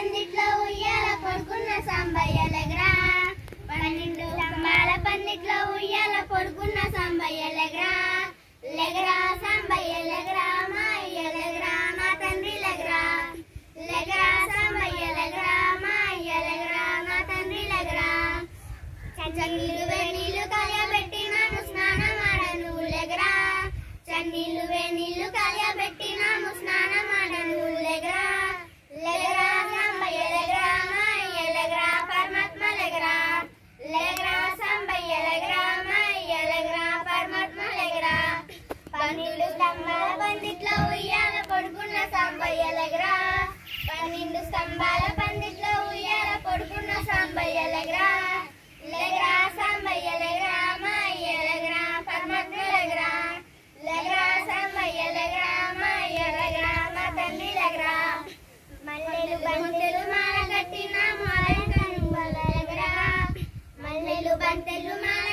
పందిట్లో ఉయ్యాల పడుకున్న సాంబయ్య లెగరా పన్నెండు స్తంభాల పందిట్లో ఉయ్యాల పడుకున్న సాంబయ్య లెగరా లెగరా సాంబయ్య లెగరా మా అయ్య లెగరా మా తండ్రి లెగరా లెగరా సాంబయ్య లెగరా మా అయ్య లెగరా మా తండ్రి లెగరా చన్నీళ్ళు వేణీళ్ళు కలియబెట్టినాను స్నానం ఆడను లెగరా చన్నీళ్ళు వేణీళ్ళు కలియబెట్టినాము స్నానం ఆడను లెగరా లెగరా సాంబయ్య లెగరా మాయ్య లెగరా పరమాత్మ లెగరా లెగరా సాంబయ్య లెగరా మాయ్య లెగరా పరమాత్మ లెగరా పన్నెండు స్తంభాల పందిట్లో ఉయ్యాల పడుకున్న సాంబయ్య లెగరా పన్నెండు స్తంభాల పందిట్లో ఉయ్యాల పడుకున్న సాంబయ్య లెగరా లెగరా సాంబయ్య లెగరా మాయ్య లెగరా పరమాత్మ లెగరా లెగరా సాంబయ్య లెగరా మాయ్య లెగరా మా తండ్రి లెగరా మల్లెలు బంతెలు మాల కట్టిన మాల లెగరా మల్లెలు బంతెలు మాల